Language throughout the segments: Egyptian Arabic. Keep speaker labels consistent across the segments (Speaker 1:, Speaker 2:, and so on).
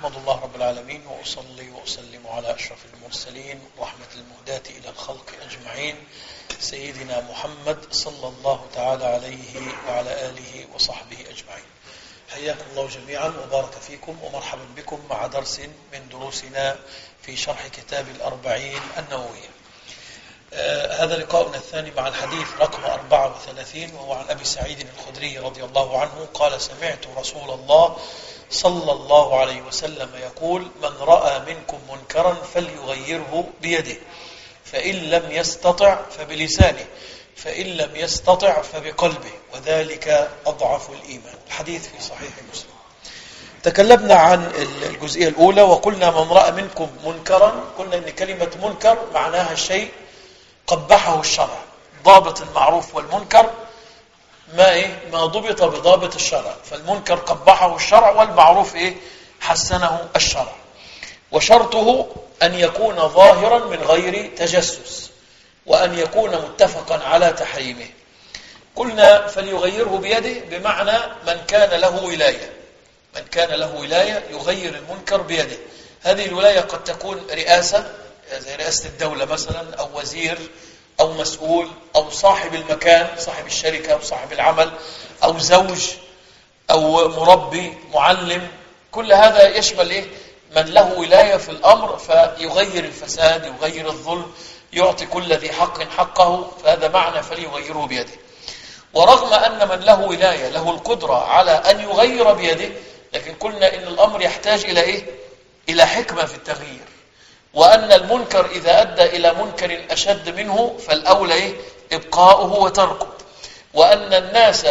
Speaker 1: أحمد الله رب العالمين وأصلي وأسلم على أشرف المرسلين رحمة المهداة إلى الخلق أجمعين سيدنا محمد صلى الله تعالى عليه وعلى آله وصحبه أجمعين حياكم الله جميعا وبارك فيكم ومرحبا بكم مع درس من دروسنا في شرح كتاب الأربعين النووية آه هذا لقاؤنا الثاني مع الحديث رقم 34 وهو عن أبي سعيد الخدري رضي الله عنه قال سمعت رسول الله صلى الله عليه وسلم يقول من رأى منكم منكرا فليغيره بيده فإن لم يستطع فبلسانه فإن لم يستطع فبقلبه وذلك أضعف الإيمان الحديث في صحيح مسلم تكلمنا عن الجزئية الأولى وقلنا من رأى منكم منكرا قلنا أن كلمة منكر معناها الشيء قبحه الشرع ضابط المعروف والمنكر ما إيه ما ضبط بضابط الشرع فالمنكر قبحه الشرع والمعروف إيه حسنه الشرع وشرطه أن يكون ظاهرا من غير تجسس وأن يكون متفقا على تحريمه قلنا فليغيره بيده بمعنى من كان له ولاية من كان له ولاية يغير المنكر بيده هذه الولاية قد تكون رئاسة زي رئاسة الدولة مثلا أو وزير أو مسؤول أو صاحب المكان صاحب الشركة أو صاحب العمل أو زوج أو مربي معلم كل هذا يشمل إيه؟ من له ولاية في الأمر فيغير الفساد يغير الظلم يعطي كل ذي حق حقه فهذا معنى فليغيره بيده ورغم أن من له ولاية له القدرة على أن يغير بيده لكن قلنا إن الأمر يحتاج إلى إيه؟ إلى حكمة في التغيير وأن المنكر إذا أدى إلى منكر أشد منه فالأولى إيه؟ إبقاؤه وتركه وأن الناس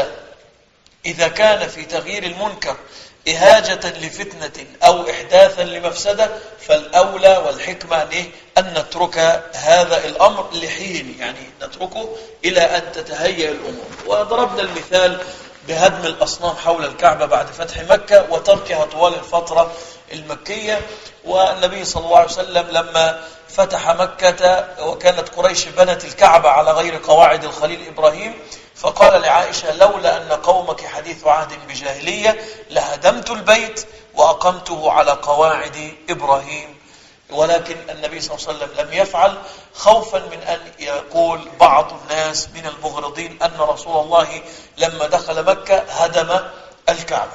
Speaker 1: إذا كان في تغيير المنكر إهاجة لفتنة أو إحداثا لمفسدة فالأولى والحكمة أن, إيه؟ أن نترك هذا الأمر لحين يعني نتركه إلى أن تتهيأ الأمور وضربنا المثال بهدم الأصنام حول الكعبة بعد فتح مكة وتركها طوال الفترة المكية والنبي صلى الله عليه وسلم لما فتح مكة وكانت قريش بنت الكعبة على غير قواعد الخليل إبراهيم فقال لعائشة لولا أن قومك حديث عهد بجاهلية لهدمت البيت وأقمته على قواعد إبراهيم ولكن النبي صلى الله عليه وسلم لم يفعل خوفا من أن يقول بعض الناس من المغرضين أن رسول الله لما دخل مكة هدم الكعبة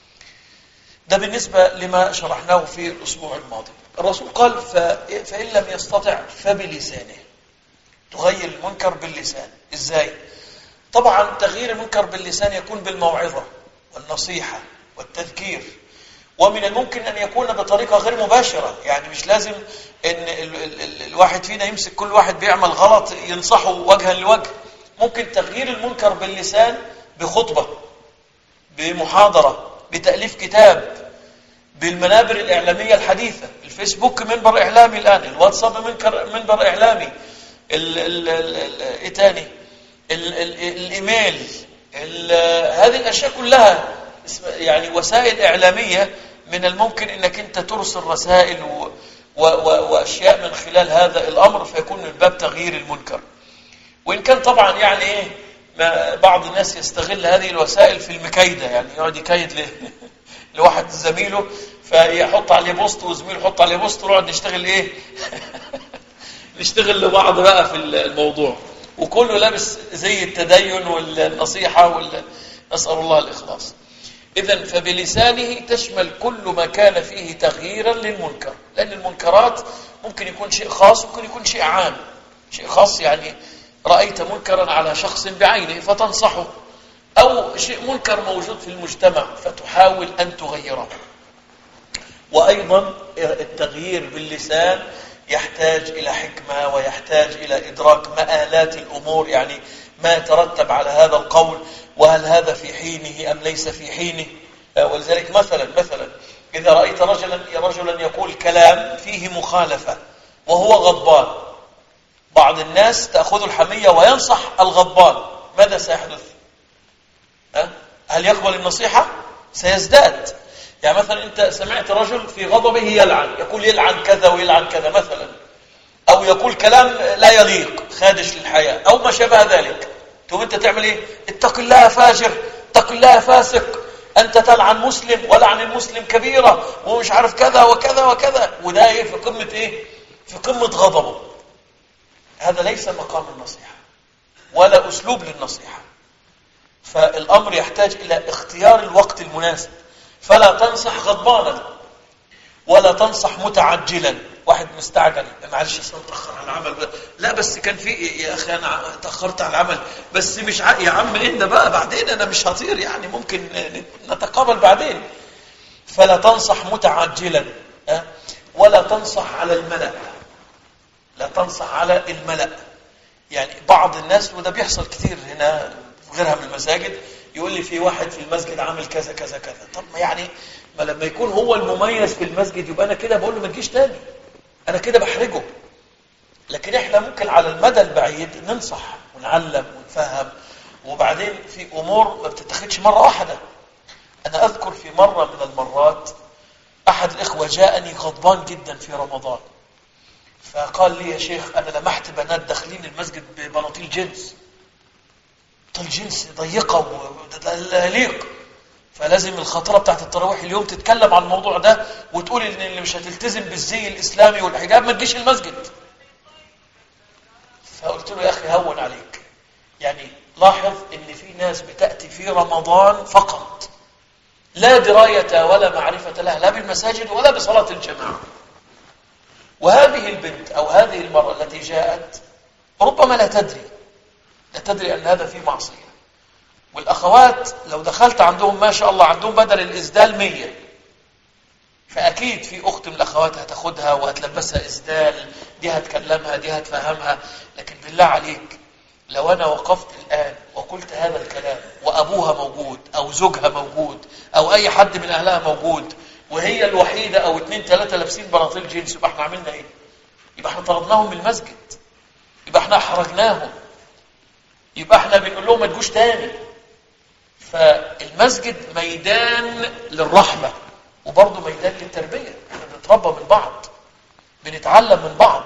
Speaker 1: ده بالنسبة لما شرحناه في الأسبوع الماضي الرسول قال فإن لم يستطع فبلسانه تغير المنكر باللسان إزاي؟ طبعا تغيير المنكر باللسان يكون بالموعظة والنصيحة والتذكير ومن الممكن أن يكون بطريقة غير مباشرة يعني مش لازم أن ال ال ال الواحد فينا يمسك كل واحد بيعمل غلط ينصحه وجها لوجه ممكن تغيير المنكر باللسان بخطبة بمحاضرة بتأليف كتاب بالمنابر الإعلامية الحديثة الفيسبوك منبر إعلامي الآن الواتساب منبر إعلامي ال ال ال إيه تاني ال ال الإيميل هذه الأشياء كلها يعني وسائل إعلامية من الممكن أنك أنت ترسل رسائل و و و وأشياء من خلال هذا الأمر فيكون من باب تغيير المنكر وإن كان طبعا يعني إيه ما بعض الناس يستغل هذه الوسائل في المكايدة يعني يقعد يكيد لواحد زميله فيحط عليه بوست وزميله يحط عليه بوست ونقعد نشتغل ايه نشتغل لبعض بقى في الموضوع وكله لابس زي التدين والنصيحة وال... نسأل الله الإخلاص إذا فبلسانه تشمل كل ما كان فيه تغييرا للمنكر لأن المنكرات ممكن يكون شيء خاص ممكن يكون شيء عام شيء خاص يعني رأيت منكرا على شخص بعينه فتنصحه أو شيء منكر موجود في المجتمع فتحاول أن تغيره وأيضا التغيير باللسان يحتاج إلى حكمة ويحتاج إلى إدراك مآلات الأمور يعني ما يترتب على هذا القول وهل هذا في حينه أم ليس في حينه ولذلك مثلا مثلا إذا رأيت رجلا رجلا يقول كلام فيه مخالفة وهو غضبان بعض الناس تأخذ الحمية وينصح الغضبان ماذا سيحدث هل يقبل النصيحة سيزداد يعني مثلا أنت سمعت رجل في غضبه يلعن يقول يلعن كذا ويلعن كذا مثلا أو يقول كلام لا يليق خادش للحياة أو ما شابه ذلك تقوم أنت تعمل إيه اتق الله فاجر اتق الله فاسق انت تلعن مسلم ولعن المسلم كبيره ومش عارف كذا وكذا وكذا وده ايه في قمه ايه في قمه غضبه هذا ليس مقام النصيحه ولا اسلوب للنصيحه فالامر يحتاج الى اختيار الوقت المناسب فلا تنصح غضبانا ولا تنصح متعجلا واحد مستعجل معلش اصلا متاخر على العمل لا بس كان في يا اخي انا تاخرت على العمل بس مش ع... يا عم انت بقى بعدين انا مش هطير يعني ممكن نتقابل بعدين فلا تنصح متعجلا أه؟ ولا تنصح على الملأ لا تنصح على الملأ يعني بعض الناس وده بيحصل كتير هنا غيرها من المساجد يقول لي في واحد في المسجد عامل كذا كذا كذا طب ما يعني ما لما يكون هو المميز في المسجد يبقى انا كده بقول له ما تجيش تاني انا كده بحرجه لكن احنا ممكن على المدى البعيد ننصح ونعلم ونفهم وبعدين في امور ما بتتاخدش مره واحده انا اذكر في مره من المرات احد الاخوه جاءني غضبان جدا في رمضان فقال لي يا شيخ انا لمحت بنات داخلين المسجد ببناطيل جنس بناطيل جنس ضيقه ولا يليق فلازم الخطره بتاعت التراويح اليوم تتكلم عن الموضوع ده وتقول ان اللي مش هتلتزم بالزي الاسلامي والحجاب ما تجيش المسجد فقلت له يا اخي هون عليك يعني لاحظ ان في ناس بتاتي في رمضان فقط لا درايه ولا معرفه لها لا بالمساجد ولا بصلاه الجماعه وهذه البنت او هذه المراه التي جاءت ربما لا تدري لا تدري ان هذا فيه معصيه والأخوات لو دخلت عندهم ما شاء الله عندهم بدل الإسدال مية فأكيد في أخت من الأخوات هتاخدها وهتلبسها إسدال دي هتكلمها دي هتفهمها لكن بالله عليك لو أنا وقفت الآن وقلت هذا الكلام وأبوها موجود أو زوجها موجود أو أي حد من أهلها موجود وهي الوحيدة أو اتنين تلاتة لابسين بناطيل جينز يبقى احنا عملنا إيه؟ يبقى احنا طردناهم من المسجد يبقى احنا أحرجناهم يبقى احنا بنقول لهم ما تجوش تاني فالمسجد ميدان للرحمة وبرضه ميدان للتربية احنا بنتربى من بعض بنتعلم من بعض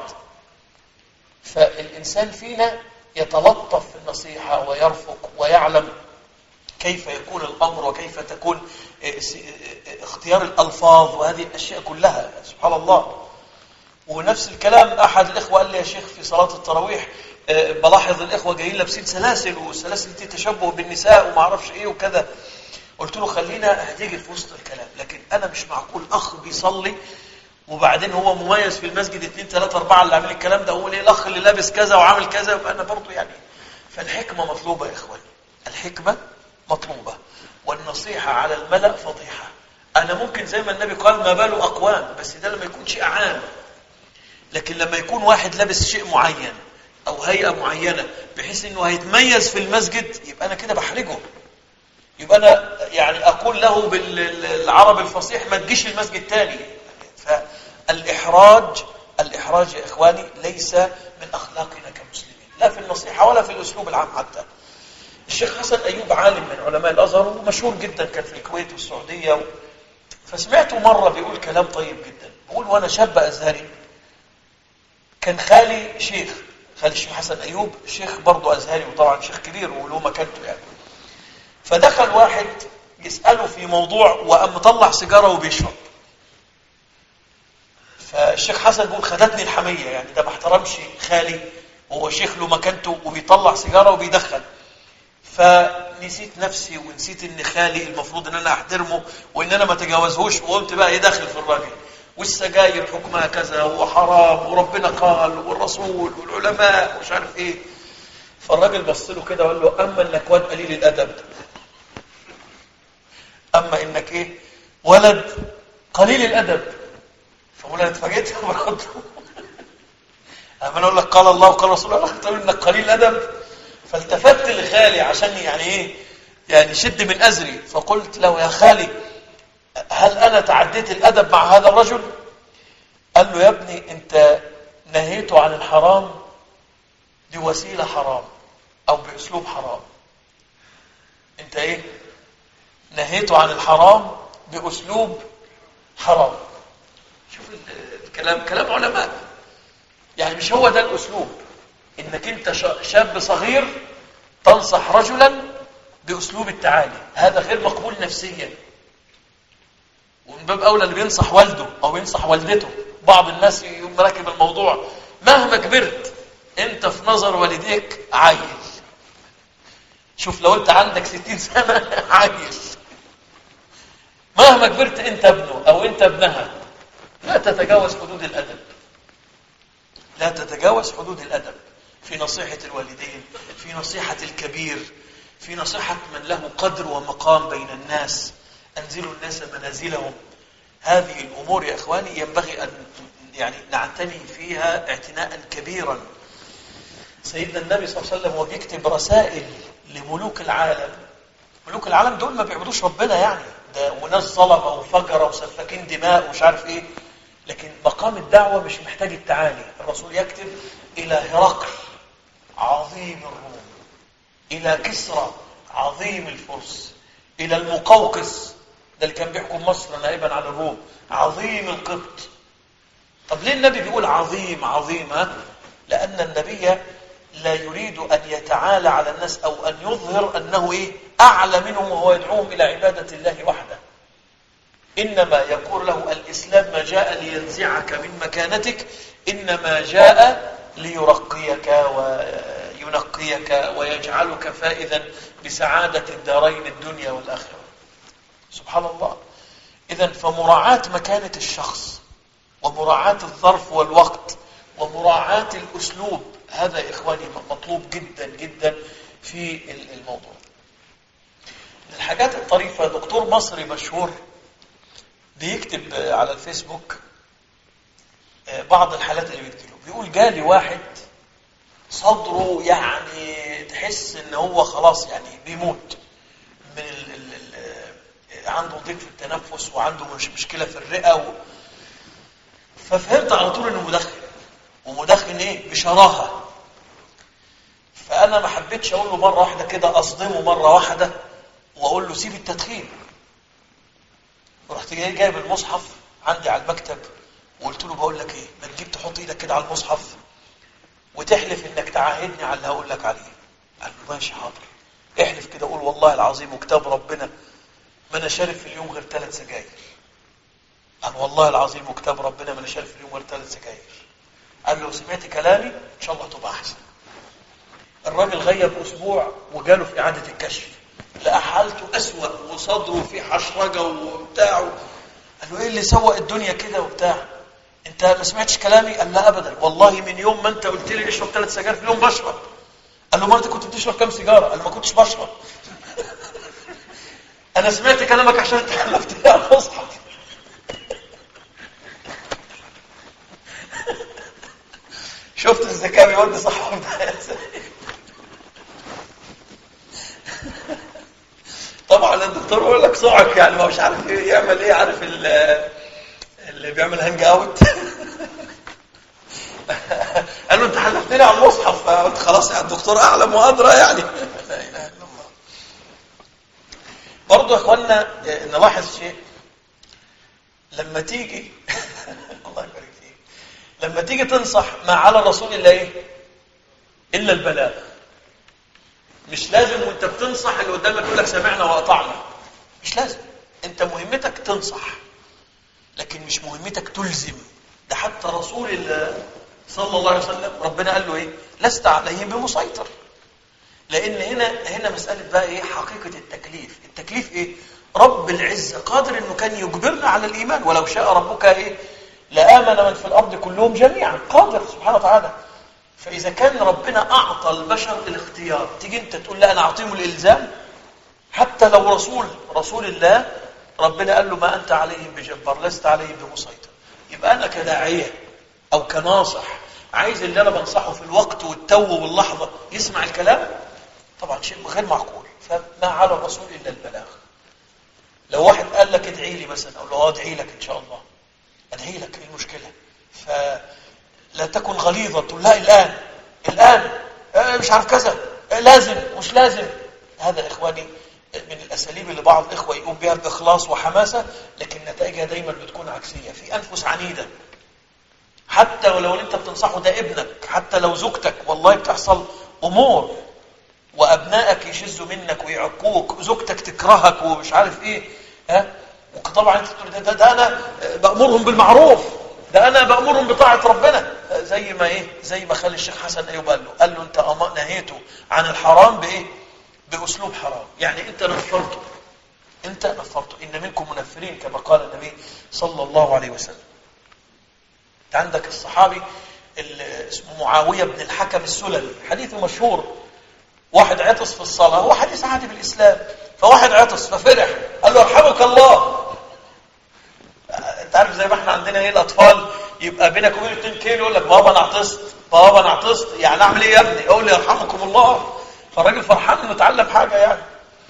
Speaker 1: فالإنسان فينا يتلطف في النصيحة ويرفق ويعلم كيف يكون الأمر وكيف تكون اختيار الألفاظ وهذه الأشياء كلها سبحان الله ونفس الكلام أحد الإخوة قال لي يا شيخ في صلاة التراويح بلاحظ الاخوه جايين لابسين سلاسل والسلاسل دي تشبه بالنساء وما اعرفش ايه وكذا قلت له خلينا هتيجي في وسط الكلام لكن انا مش معقول اخ بيصلي وبعدين هو مميز في المسجد اثنين ثلاثة أربعة اللي عاملين الكلام ده هو ليه الأخ اللي لابس كذا وعامل كذا يبقى أنا برضه يعني فالحكمة مطلوبة يا إخواني الحكمة مطلوبة والنصيحة على الملأ فضيحة أنا ممكن زي ما النبي قال ما باله أقوام بس ده لما يكون شيء عام لكن لما يكون واحد لابس شيء معين او هيئه معينه بحيث انه هيتميز في المسجد يبقى انا كده بحرجه يبقى انا يعني اقول له بالعربي الفصيح ما تجيش المسجد تاني فالاحراج الاحراج يا اخواني ليس من اخلاقنا كمسلمين لا في النصيحه ولا في الاسلوب العام حتى الشيخ حسن ايوب عالم من علماء الازهر ومشهور جدا كان في الكويت والسعوديه و... فسمعته مره بيقول كلام طيب جدا بيقول وانا شاب ازهري كان خالي شيخ خالد الشيخ حسن أيوب شيخ برضه أزهري وطبعا شيخ كبير وله مكانته يعني فدخل واحد يسأله في موضوع وقام مطلع سيجارة وبيشرب فالشيخ حسن بيقول خدتني الحمية يعني ده ما احترمش خالي وهو شيخ له مكانته وبيطلع سيجارة وبيدخن فنسيت نفسي ونسيت ان خالي المفروض ان انا احترمه وان انا ما تجاوزهوش وقمت بقى ايه داخل في الراجل والسجاير حكمها كذا وحرام وربنا قال والرسول والعلماء ومش عارف ايه فالراجل بص له كده وقال له اما انك واد قليل الادب اما انك ايه ولد قليل الادب فقول انا اتفاجئت برد اما انا اقول لك قال الله وقال رسول الله تقول انك قليل الادب فالتفت لخالي عشان يعني ايه يعني شد من ازري فقلت له يا خالي هل أنا تعديت الأدب مع هذا الرجل قال له يا ابني أنت نهيته عن الحرام بوسيلة حرام أو بأسلوب حرام أنت إيه نهيته عن الحرام بأسلوب حرام شوف الكلام كلام علماء يعني مش هو ده الأسلوب إنك أنت شاب صغير تنصح رجلا بأسلوب التعالي هذا غير مقبول نفسيا ومن باب اولى اللي بينصح والده او بينصح والدته بعض الناس يقوم راكب الموضوع مهما كبرت انت في نظر والديك عيل شوف لو انت عندك ستين سنة عيل مهما كبرت انت ابنه او انت ابنها لا تتجاوز حدود الادب لا تتجاوز حدود الادب في نصيحة الوالدين في نصيحة الكبير في نصيحة من له قدر ومقام بين الناس أنزلوا الناس منازلهم هذه الأمور يا إخواني ينبغي أن يعني نعتني فيها اعتناء كبيرا سيدنا النبي صلى الله عليه وسلم وهو بيكتب رسائل لملوك العالم ملوك العالم دول ما بيعبدوش ربنا يعني ده وناس ظلمه وفجره وسفاكين دماء ومش عارف ايه لكن مقام الدعوه مش محتاج التعالي الرسول يكتب الى هرقل عظيم الروم الى كسرى عظيم الفرس الى المقوقس ده اللي كان بيحكم مصر نائبا عن الروم عظيم القبط طب ليه النبي بيقول عظيم عظيم ها؟ لأن النبي لا يريد أن يتعالى على الناس أو أن يظهر أنه إيه أعلى منهم وهو يدعوهم إلى عبادة الله وحده إنما يقول له الإسلام ما جاء لينزعك من مكانتك إنما جاء ليرقيك وينقيك ويجعلك فائزا بسعادة الدارين الدنيا والآخرة سبحان الله إذا فمراعاة مكانة الشخص ومراعاة الظرف والوقت ومراعاة الأسلوب هذا يا إخواني مطلوب جدا جدا في الموضوع الحاجات الطريفة دكتور مصري مشهور بيكتب على الفيسبوك بعض الحالات اللي بتجيله بيقول جالي واحد صدره يعني تحس ان هو خلاص يعني بيموت من ال ال ال عنده ضيق في التنفس وعنده مش مشكله في الرئه و... ففهمت على طول انه مدخن ومدخن ايه بشراهه فانا ما حبيتش اقول له مره واحده كده اصدمه مره واحده واقول له سيب التدخين ورحت جاي جايب المصحف عندي على المكتب وقلت له بقول لك ايه ما تجيب تحط ايدك كده على المصحف وتحلف انك تعاهدني على اللي هقول لك عليه قال له ماشي حاضر احلف كده قول والله العظيم وكتاب ربنا ما انا شارب في اليوم غير ثلاث سجاير قال والله العظيم وكتاب ربنا ما انا شارب في اليوم غير ثلاث سجاير قال له سمعت كلامي ان شاء الله تبقى احسن الراجل غيب اسبوع وجاله في اعاده الكشف لقى حالته اسوا وصدره في حشرجه وبتاع قال له ايه اللي سوق الدنيا كده وبتاع انت ما سمعتش كلامي قال لا ابدا والله من يوم ما انت قلت لي اشرب ثلاث سجاير في اليوم بشرب قال له ما انت كنت بتشرب كام سيجاره قال ما كنتش بشرب انا سمعت كلامك عشان انت حلفت لي على المصحف شفت الذكاء بيودي صاحبه ده طبعا الدكتور يقول لك صعق يعني ما مش عارف ايه يعمل ايه عارف اللي بيعمل هانج اوت قال له انت حلفتني على المصحف فقلت خلاص يعني الدكتور اعلم وادرى يعني لا اله الا الله برضه يا اخوانا نلاحظ شيء لما تيجي الله يبارك فيك لما تيجي تنصح ما على الرسول الا ايه الا البلاغ مش لازم وانت بتنصح اللي قدامك يقول لك سمعنا واطعنا مش لازم انت مهمتك تنصح لكن مش مهمتك تلزم ده حتى رسول الله صلى الله عليه وسلم ربنا قال له ايه لست عليهم بمسيطر لان هنا هنا مساله بقى ايه حقيقه التكليف التكليف ايه رب العزه قادر انه كان يجبرنا على الايمان ولو شاء ربك ايه لامن من في الارض كلهم جميعا قادر سبحانه وتعالى فإذا كان ربنا أعطى البشر الاختيار تيجي أنت تقول لا أنا أعطيهم الإلزام حتى لو رسول رسول الله ربنا قال له ما أنت عليهم بجبار لست عليهم بمسيطر يبقى أنا كداعية أو كناصح عايز اللي أنا بنصحه في الوقت والتو واللحظة يسمع الكلام طبعا شيء غير معقول فما على الرسول إلا البلاغ لو واحد قال لك ادعي لي مثلا أقول له اه ادعي لك إن شاء الله ادعي لك ايه المشكلة ف لا تكن غليظا تقول لا الآن الآن مش عارف كذا لازم مش لازم هذا إخواني من الأساليب اللي بعض الإخوة يقوم بها بإخلاص وحماسة لكن نتائجها دايما بتكون عكسية في أنفس عنيدة حتى ولو أنت بتنصحه ده ابنك حتى لو زوجتك والله بتحصل أمور وأبنائك يشزوا منك ويعقوك زوجتك تكرهك ومش عارف إيه ها وطبعا انت تقول ده, ده, ده انا بامرهم بالمعروف ده انا بامرهم بطاعه ربنا زي ما ايه زي ما خلي الشيخ حسن ايوب قال له قال له انت نهيته عن الحرام بايه باسلوب حرام يعني انت نفرته انت نفرته ان منكم منفرين كما قال النبي صلى الله عليه وسلم انت عندك الصحابي اللي اسمه معاويه بن الحكم السلمي حديث مشهور واحد عطس في الصلاه هو حديث عادي بالاسلام فواحد عطس ففرح قال له ارحمك الله انت عارف زي ما احنا عندنا ايه الاطفال يبقى بينك وبين 2 كيلو يقول لك بابا انا عطست بابا انا عطست يعني اعمل ايه يا ابني اقول لي يرحمكم الله فالراجل فرحان انه اتعلم حاجه يعني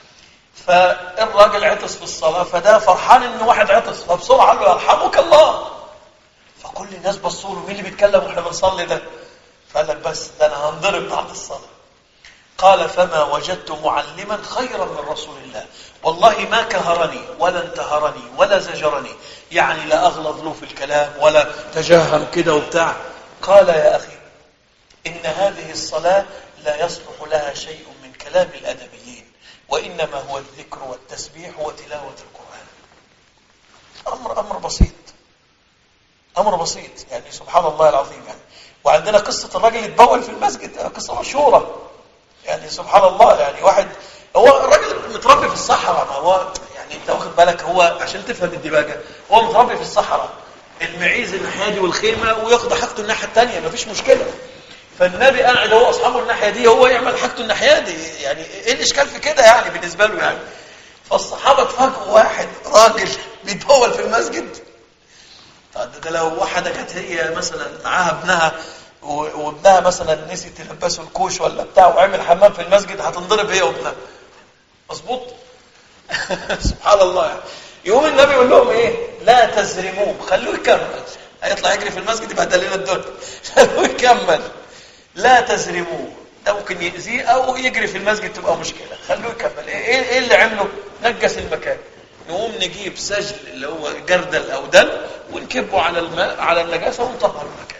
Speaker 1: فالراجل عطس في الصلاه فده فرحان ان واحد عطس فبسرعه قال له يرحمك الله فكل الناس بصوا له مين اللي بيتكلم واحنا بنصلي ده فقال لك بس ده انا هنضرب بعد الصلاه قال فما وجدت معلما خيرا من رسول الله والله ما كهرني ولا انتهرني ولا زجرني يعني لا أغلظ له في الكلام ولا تجهم كده وبتاع قال يا أخي إن هذه الصلاة لا يصلح لها شيء من كلام الأدبيين وإنما هو الذكر والتسبيح وتلاوة القرآن أمر أمر بسيط أمر بسيط يعني سبحان الله العظيم يعني وعندنا قصة الراجل يتبول في المسجد قصة مشهورة يعني سبحان الله يعني واحد هو الراجل متربي في الصحراء ما هو يعني انت واخد بالك هو عشان تفهم الدباجه هو متربي في الصحراء المعيز الناحيه دي والخيمه وياخد حاجته الناحيه الثانيه مفيش مشكله فالنبي قاعد هو اصحابه الناحيه دي هو يعمل حاجته الناحيه دي يعني ايه الاشكال في كده يعني بالنسبه له يعني فالصحابه اتفاجئوا واحد راجل بيتبول في المسجد ده لو واحده كانت هي مثلا معاها ابنها وابنها مثلا نسي تلبسه الكوش ولا بتاع وعمل حمام في المسجد هتنضرب هي وابنها مظبوط سبحان الله يعني. يقوم النبي يقول لهم ايه لا تزرموه خلوه يكمل هيطلع يجري في المسجد يبهدل لنا الدنيا خلوه يكمل لا تزرموه ده ممكن يأذيه او يجري في المسجد تبقى مشكله خلوه يكمل ايه ايه اللي عمله نجس المكان نقوم نجيب سجل اللي هو جردل او دل ونكبه على الماء على النجاسه ونطهر المكان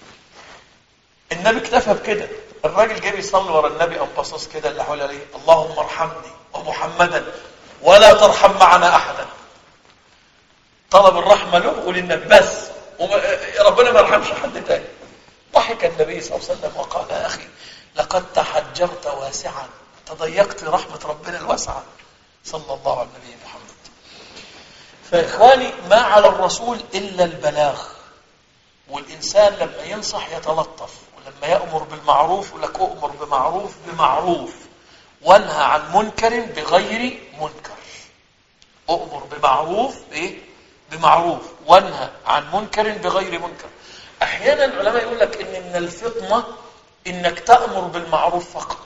Speaker 1: النبي اكتفى بكده الراجل جاي بيصلي ورا النبي قام باصص كده اللي حواليه عليه اللهم ارحمني ومحمدا ولا ترحم معنا احدا طلب الرحمه له وللنبي بس ربنا ما يرحمش حد تاني ضحك النبي صلى الله عليه وسلم وقال يا اخي لقد تحجرت واسعا تضيقت رحمه ربنا الواسعه صلى الله على النبي محمد فاخواني ما على الرسول الا البلاغ والانسان لما ينصح يتلطف ولما يأمر بالمعروف يقول لك أؤمر بمعروف بمعروف وانهى عن منكر بغير منكر أؤمر بمعروف إيه؟ بمعروف وانهى عن منكر بغير منكر أحيانا العلماء يقول لك إن من الفطنة إنك تأمر بالمعروف فقط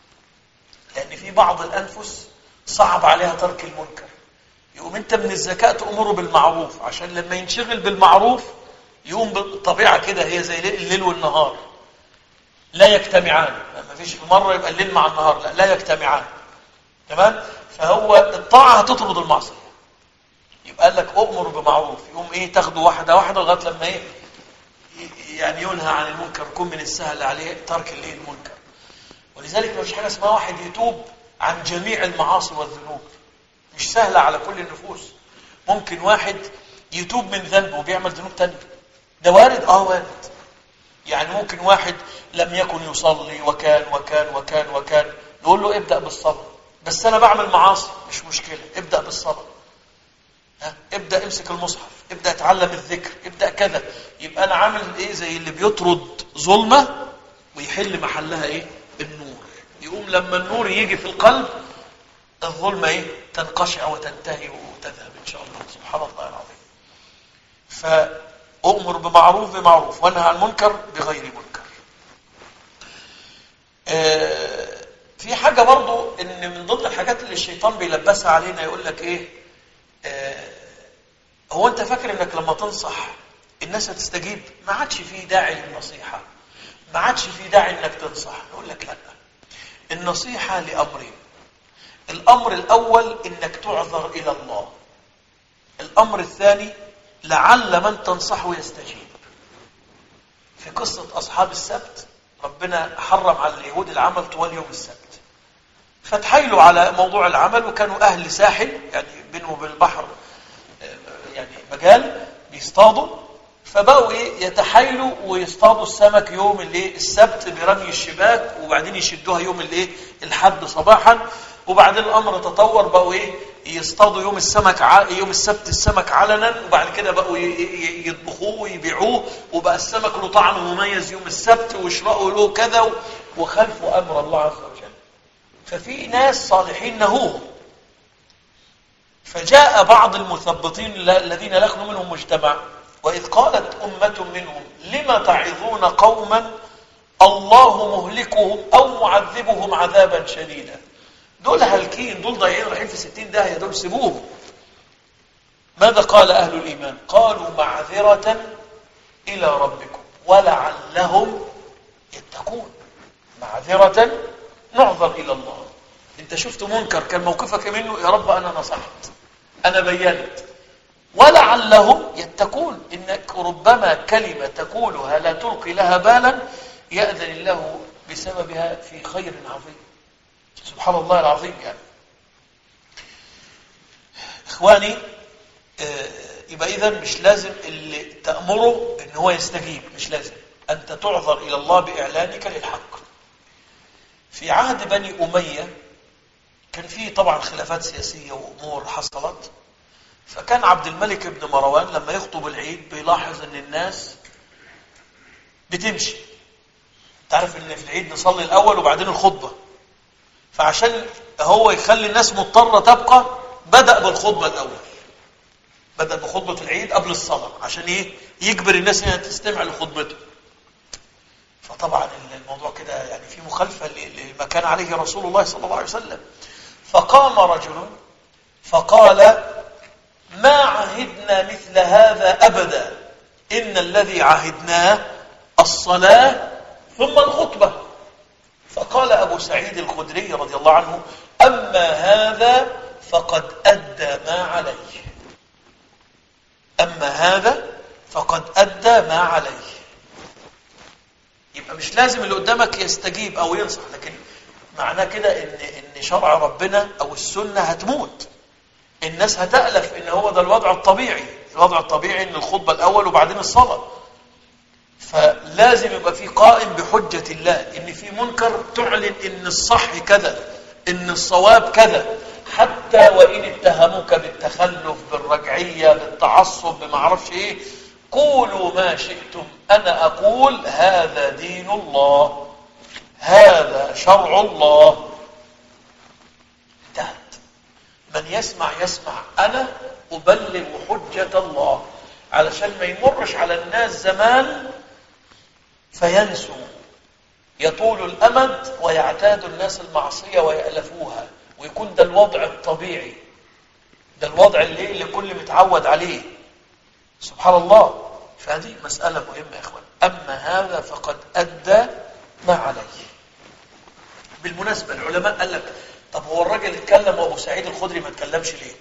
Speaker 1: لأن في بعض الأنفس صعب عليها ترك المنكر يقوم أنت من الذكاء تأمره بالمعروف عشان لما ينشغل بالمعروف يقوم بالطبيعة كده هي زي الليل والنهار لا يجتمعان ما فيش مرة يبقى الليل مع النهار لا لا يجتمعان تمام فهو الطاعة هتطرد المعصية يبقى قال لك أؤمر بمعروف يقوم إيه تاخده واحدة واحدة لغاية لما إيه يعني ينهى عن المنكر يكون من السهل عليه ترك الايه المنكر ولذلك ما فيش حاجة اسمها واحد يتوب عن جميع المعاصي والذنوب مش سهلة على كل النفوس ممكن واحد يتوب من ذنبه وبيعمل ذنوب تانية ده وارد اه وارد يعني ممكن واحد لم يكن يصلي وكان وكان وكان وكان نقول له ابدأ بالصلاة بس أنا بعمل معاصي مش مشكلة ابدأ بالصلاة ها؟ ابدأ امسك المصحف ابدأ اتعلم الذكر ابدأ كذا يبقى أنا عامل ايه زي اللي بيطرد ظلمة ويحل محلها ايه النور يقوم لما النور يجي في القلب الظلمة ايه تنقشع وتنتهي وتذهب ان شاء الله سبحان الله العظيم فأؤمر بمعروف بمعروف وانهى عن منكر بغير منكر آه في حاجة برضو ان من ضمن الحاجات اللي الشيطان بيلبسها علينا يقول لك ايه آه هو انت فاكر انك لما تنصح الناس هتستجيب ما عادش في داعي للنصيحة ما عادش في داعي انك تنصح يقول لك لا النصيحة لأمرين الأمر الأول انك تعذر إلى الله الأمر الثاني لعل من تنصحه يستجيب في قصة أصحاب السبت ربنا حرم على اليهود العمل طوال يوم السبت فتحايلوا على موضوع العمل وكانوا أهل ساحل يعني بينهم وبين البحر مجال بيصطادوا فبقوا ايه يتحايلوا ويصطادوا السمك يوم الايه السبت برمي الشباك وبعدين يشدوها يوم الايه الحد صباحا وبعدين الامر تطور بقوا ايه يصطادوا يوم السمك ع... يوم السبت السمك علنا وبعد كده بقوا ي... ي... يطبخوه ويبيعوه وبقى السمك له طعم مميز يوم السبت ويشرقوا له كذا و... وخلفوا امر الله عز وجل ففي ناس صالحين نهوهم فجاء بعض المثبطين الذين لا يخلو منهم مجتمع وإذ قالت أمة منهم لم تعظون قوما الله مهلكهم أو معذبهم عذابا شديدا دول هالكين دول ضايعين رايحين في ستين داهية دول سيبوهم ماذا قال أهل الإيمان قالوا معذرة إلى ربكم ولعلهم يتقون معذرة نعذر إلى الله انت شفت منكر كان موقفك منه يا رب أنا نصحت أنا بينت ولعلهم يتقون إنك ربما كلمة تقولها لا تلقي لها بالا يأذن الله بسببها في خير عظيم سبحان الله العظيم يعني إخواني يبقى إذا مش لازم اللي تأمره إن هو يستجيب مش لازم أنت تعذر إلى الله بإعلانك للحق في عهد بني أمية كان فيه طبعا خلافات سياسية وأمور حصلت فكان عبد الملك بن مروان لما يخطب العيد بيلاحظ ان الناس بتمشي تعرف ان في العيد نصلي الاول وبعدين الخطبة فعشان هو يخلي الناس مضطرة تبقى بدأ بالخطبة الاول بدأ بخطبة العيد قبل الصلاة عشان ايه يجبر الناس انها تستمع لخطبته فطبعا الموضوع كده يعني في مخالفة لما كان عليه رسول الله صلى الله عليه وسلم فقام رجل فقال ما عهدنا مثل هذا أبدا إن الذي عهدناه الصلاة ثم الخطبة فقال أبو سعيد الخدري رضي الله عنه أما هذا فقد أدى ما عليه أما هذا فقد أدى ما عليه يبقى مش لازم اللي قدامك يستجيب أو ينصح لكن معناه كده إن, إن شرع ربنا أو السنة هتموت الناس هتألف ان هو ده الوضع الطبيعي الوضع الطبيعي ان الخطبة الاول وبعدين الصلاة فلازم يبقى في قائم بحجة الله ان في منكر تعلن ان الصح كذا ان الصواب كذا حتى وان اتهموك بالتخلف بالرجعية بالتعصب بمعرفش ايه قولوا ما شئتم انا اقول هذا دين الله هذا شرع الله انتهت من يسمع يسمع أنا أبلغ حجة الله علشان ما يمرش على الناس زمان فينسوا يطول الأمد ويعتاد الناس المعصية ويألفوها ويكون ده الوضع الطبيعي ده الوضع اللي, اللي كل متعود عليه سبحان الله فهذه مسألة مهمة يا إخوان أما هذا فقد أدى ما عليه بالمناسبة العلماء قال لك طب هو الراجل اتكلم وابو سعيد الخدري ما اتكلمش ليه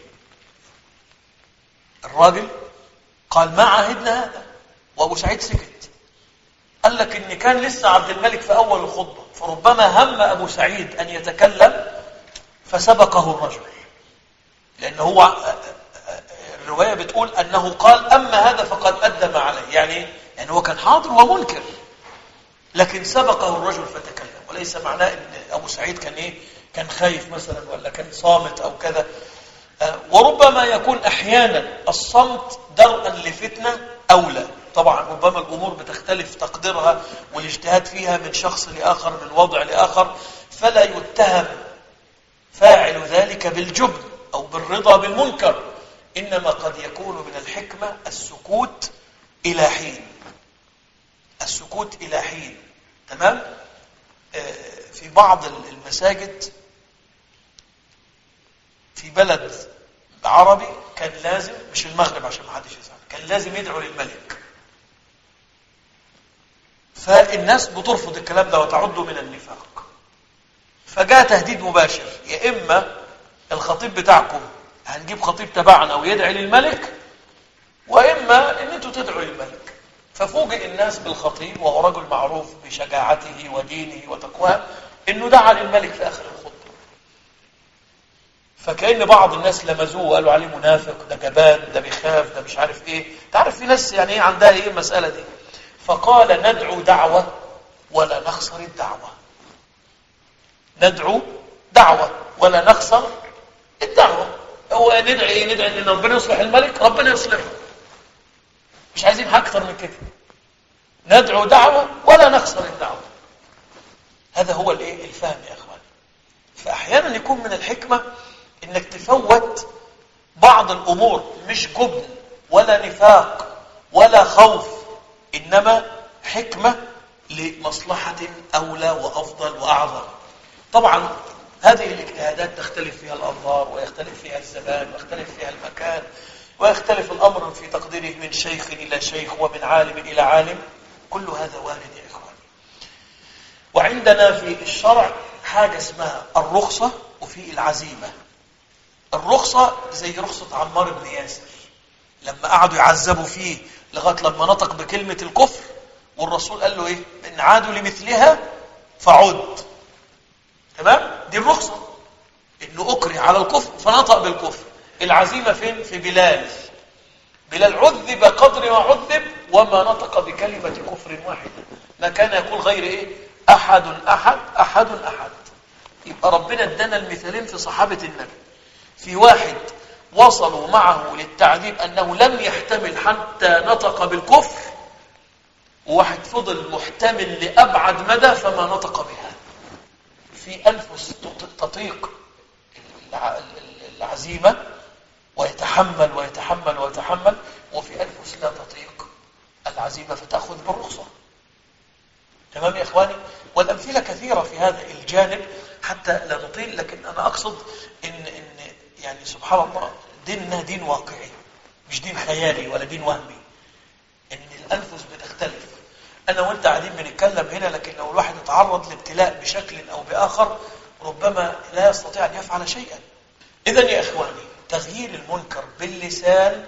Speaker 1: الراجل قال ما عهدنا هذا وابو سعيد سكت قال لك ان كان لسه عبد الملك في اول الخطبه فربما هم ابو سعيد ان يتكلم فسبقه الرجل لان هو الروايه بتقول انه قال اما هذا فقد ادى ما عليه يعني يعني هو كان حاضر ومنكر لكن سبقه الرجل فتكلم وليس معناه ان ابو سعيد كان ايه كان خايف مثلا ولا كان صامت أو كذا وربما يكون أحيانا الصمت درءا لفتنة أولى طبعا ربما الأمور بتختلف تقديرها والاجتهاد فيها من شخص لآخر من وضع لآخر فلا يتهم فاعل ذلك بالجبن أو بالرضا بالمنكر إنما قد يكون من الحكمة السكوت إلى حين السكوت إلى حين تمام في بعض المساجد في بلد عربي كان لازم مش المغرب عشان ما حدش يزعل كان لازم يدعو للملك فالناس بترفض الكلام ده وتعده من النفاق فجاء تهديد مباشر يا اما الخطيب بتاعكم هنجيب خطيب تبعنا ويدعي للملك واما ان انتوا تدعوا للملك ففوجئ الناس بالخطيب وهو رجل معروف بشجاعته ودينه وتقواه انه دعا للملك في اخر الخطبه فكأن بعض الناس لمزوه وقالوا عليه منافق ده جبان ده بيخاف ده مش عارف ايه تعرف في ناس يعني ايه عندها ايه المسألة دي فقال ندعو دعوة ولا نخسر الدعوة ندعو دعوة ولا نخسر الدعوة هو ندعي ايه ندعي ان ربنا يصلح الملك ربنا يصلحه مش عايزين حاجة اكتر من كده ندعو دعوة ولا نخسر الدعوة هذا هو الايه الفهم يا اخوان فاحيانا يكون من الحكمة انك تفوت بعض الامور مش جبن ولا نفاق ولا خوف انما حكمة لمصلحة اولى وافضل واعظم طبعا هذه الاجتهادات تختلف فيها الانظار ويختلف فيها الزمان ويختلف فيها المكان ويختلف الامر في تقديره من شيخ الى شيخ ومن عالم الى عالم كل هذا وارد يا اخواني وعندنا في الشرع حاجة اسمها الرخصة وفي العزيمة الرخصة زي رخصة عمار بن ياسر لما قعدوا يعذبوا فيه لغاية لما نطق بكلمة الكفر والرسول قال له ايه ان عادوا لمثلها فعد تمام دي الرخصة انه اكره على الكفر فنطق بالكفر العزيمة فين في بلال بلال عذب قدر ما عذب وما نطق بكلمة كفر واحدة ما كان يقول غير ايه احد احد احد احد يبقى ربنا ادانا المثالين في صحابة النبي في واحد وصلوا معه للتعذيب انه لم يحتمل حتى نطق بالكفر وواحد فضل محتمل لابعد مدى فما نطق بها في انفس تطيق العزيمه ويتحمل ويتحمل ويتحمل وفي أنفس لا تطيق العزيمة فتأخذ بالرخصة تمام يا إخواني والأمثلة كثيرة في هذا الجانب حتى لا نطيل لكن أنا أقصد إن, إن يعني سبحان الله ديننا دين واقعي مش دين خيالي ولا دين وهمي إن الأنفس بتختلف أنا وأنت قاعدين بنتكلم هنا لكن لو الواحد اتعرض لابتلاء بشكل أو بآخر ربما لا يستطيع أن يفعل شيئا إذا يا إخواني تغيير المنكر باللسان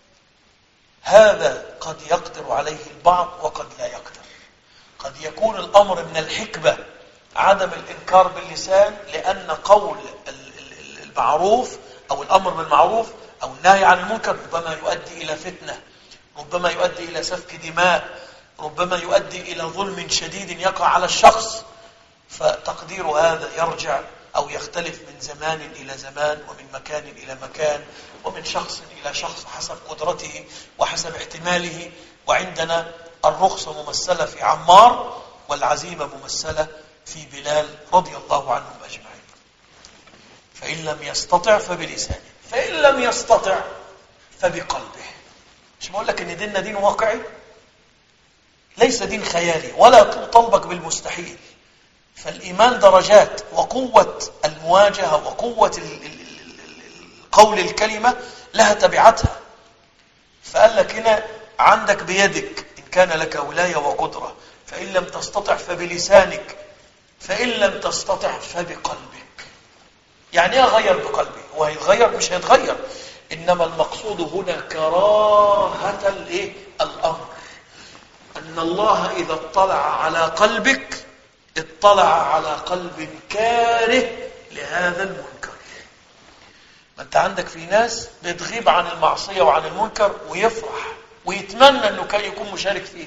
Speaker 1: هذا قد يقدر عليه البعض وقد لا يقدر قد يكون الأمر من الحكمة عدم الإنكار باللسان لأن قول المعروف أو الأمر بالمعروف أو النهي عن المنكر ربما يؤدي إلى فتنة ربما يؤدي إلى سفك دماء ربما يؤدي إلى ظلم شديد يقع على الشخص فتقدير هذا يرجع أو يختلف من زمان إلى زمان ومن مكان إلى مكان ومن شخص إلى شخص حسب قدرته وحسب احتماله وعندنا الرخصة ممثلة في عمار والعزيمة ممثلة في بلال رضي الله عنهم أجمعين فإن لم يستطع فبلسانه فإن لم يستطع فبقلبه مش بقول لك إن ديننا دين واقعي ليس دين خيالي ولا طلبك بالمستحيل فالإيمان درجات وقوة المواجهة وقوة قول الكلمة لها تبعتها فقال لك هنا عندك بيدك إن كان لك ولاية وقدرة فإن لم تستطع فبلسانك فإن لم تستطع فبقلبك يعني ايه اغير بقلبي هو هيتغير مش هيتغير انما المقصود هنا كراهه الايه الامر ان الله اذا اطلع على قلبك اطلع على قلب كاره لهذا المنكر ما انت عندك في ناس بتغيب عن المعصيه وعن المنكر ويفرح ويتمنى انه كان يكون مشارك فيه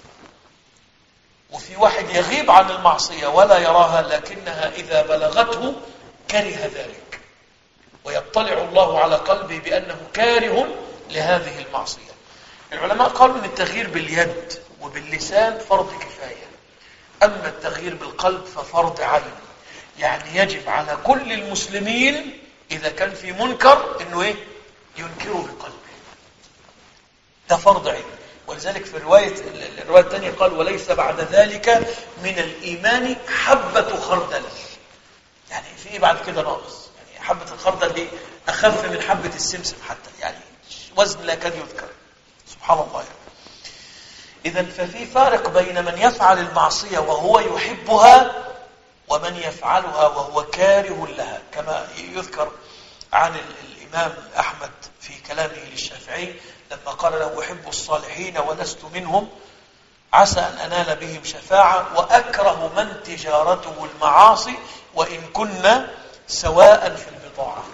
Speaker 1: وفي واحد يغيب عن المعصيه ولا يراها لكنها اذا بلغته كره ذلك ويطلع الله على قلبه بأنه كاره لهذه المعصية العلماء قالوا أن التغيير باليد وباللسان فرض كفاية أما التغيير بالقلب ففرض عين يعني يجب على كل المسلمين إذا كان في منكر أنه إيه؟ ينكره بقلبه ده فرض عين ولذلك في رواية الرواية الثانية قال وليس بعد ذلك من الإيمان حبة خردل يعني في ايه بعد كده ناقص يعني حبة الخردل دي أخف من حبة السمسم حتى يعني وزن لا كان يذكر سبحان الله يعني. إذا ففي فارق بين من يفعل المعصية وهو يحبها ومن يفعلها وهو كاره لها كما يذكر عن الإمام أحمد في كلامه للشافعي لما قال له أحب الصالحين ولست منهم عسى أن أنال بهم شفاعة وأكره من تجارته المعاصي وإن كنا سواء في البضاعة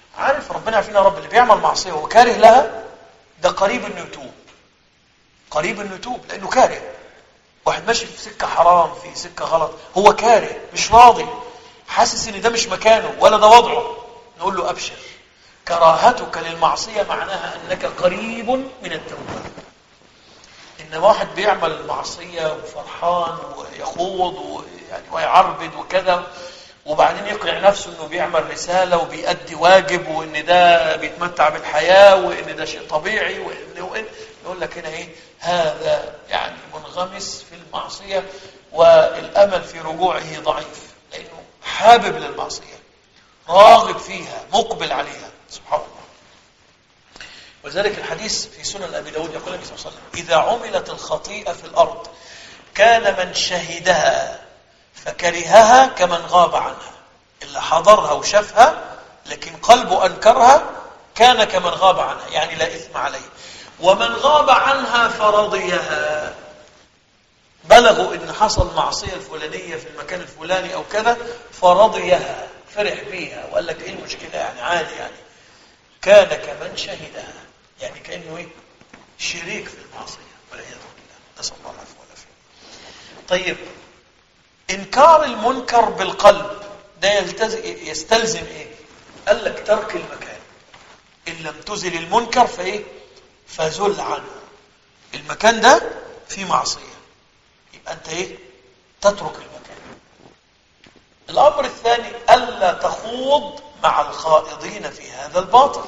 Speaker 1: عارف ربنا عارفين يا رب اللي بيعمل معصيه وهو كاره لها ده قريب انه يتوب قريب انه يتوب لانه كاره واحد ماشي في سكه حرام في سكه غلط هو كاره مش راضي حاسس ان ده مش مكانه ولا ده وضعه نقول له ابشر كراهتك للمعصيه معناها انك قريب من التوبه ان واحد بيعمل معصيه وفرحان ويخوض ويعني ويعربد وكذا وبعدين يقنع نفسه انه بيعمل رساله وبيأدي واجب وان ده بيتمتع بالحياه وان ده شيء طبيعي وان وان نقول لك هنا ايه هذا يعني منغمس في المعصيه والامل في رجوعه ضعيف لانه حابب للمعصيه راغب فيها مقبل عليها سبحان الله ولذلك الحديث في سنن ابي داود يقول النبي صلى الله عليه وسلم اذا عملت الخطيئه في الارض كان من شهدها فكرهها كمن غاب عنها اللي حضرها وشافها لكن قلبه انكرها كان كمن غاب عنها يعني لا اثم عليه ومن غاب عنها فرضيها بلغوا ان حصل معصيه الفلانيه في المكان الفلاني او كذا فرضيها فرح بيها وقال لك ايه المشكله يعني عادي يعني كان كمن شهدها يعني كانه ايه شريك في المعصيه والعياذ بالله نسال الله العفو والعافيه طيب انكار المنكر بالقلب ده يستلزم ايه قال لك ترك المكان ان لم تزل المنكر فايه فزل عنه المكان ده فيه معصيه يبقى انت ايه تترك المكان الامر الثاني الا تخوض مع الخائضين في هذا الباطل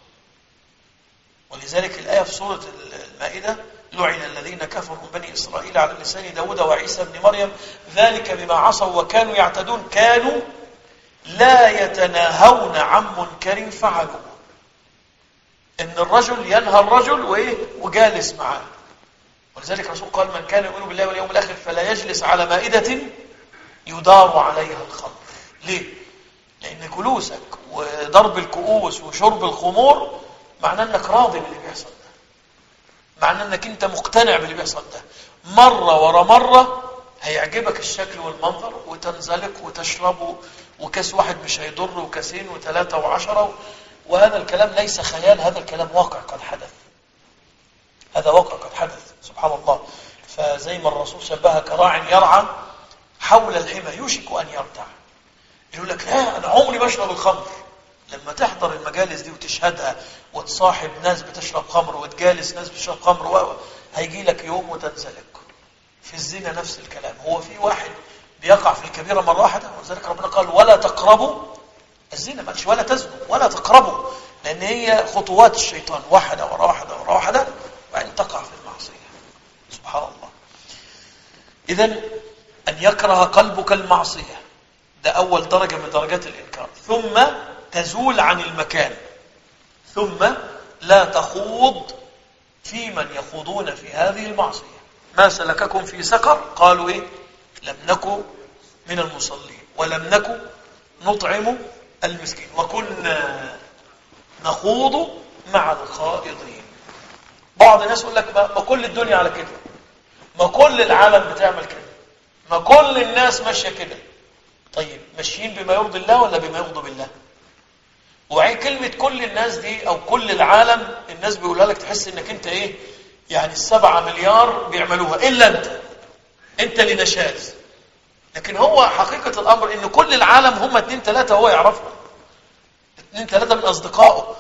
Speaker 1: ولذلك الايه في سوره المائده لعن الذين كفروا من بني إسرائيل على لسان داود وعيسى بن مريم ذلك بما عصوا وكانوا يعتدون كانوا لا يتناهون عن منكر فعلوه ان الرجل ينهى الرجل وايه وجالس معاه ولذلك الرسول قال من كان يؤمن بالله واليوم الاخر فلا يجلس على مائده يدار عليها الخمر ليه لان جلوسك وضرب الكؤوس وشرب الخمور معناه انك راضي باللي بيحصل ده معناه انك انت مقتنع باللي بيحصل ده مره ورا مره هيعجبك الشكل والمنظر وتنزلق وتشرب وكاس واحد مش هيضر وكاسين وثلاثه وعشره وهذا الكلام ليس خيال هذا الكلام واقع قد حدث هذا واقع قد حدث سبحان الله فزي ما الرسول شبهها كراع يرعى حول الحمى يوشك ان يرتع يقول لك لا انا عمري بشرب الخمر لما تحضر المجالس دي وتشهدها وتصاحب ناس بتشرب خمر وتجالس ناس بتشرب خمر و... هيجي لك يوم وتنزلق في الزنا نفس الكلام هو في واحد بيقع في الكبيرة مرة واحدة ولذلك ربنا قال ولا تقربوا الزنا ما ولا تزنوا ولا تقربوا لأن هي خطوات الشيطان واحدة ورا واحدة ورا واحدة وبعدين تقع في المعصية سبحان الله إذا أن يكره قلبك المعصية ده أول درجة من درجات الإنكار ثم تزول عن المكان ثم لا تخوض في من يخوضون في هذه المعصية ما سلككم في سقر قالوا إيه لم نكن من المصلين ولم نكن نطعم المسكين وكنا نخوض مع الخائضين بعض الناس يقول لك ما كل الدنيا على كده ما كل العالم بتعمل كده ما كل الناس ماشيه كده طيب ماشيين بما يرضي الله ولا بما يغضب الله وبعدين كلمة كل الناس دي أو كل العالم الناس بيقولها لك تحس إنك أنت إيه يعني السبعة مليار بيعملوها إلا أنت أنت اللي نشاز لكن هو حقيقة الأمر إن كل العالم هم اتنين تلاتة هو يعرفهم اتنين تلاتة من أصدقائه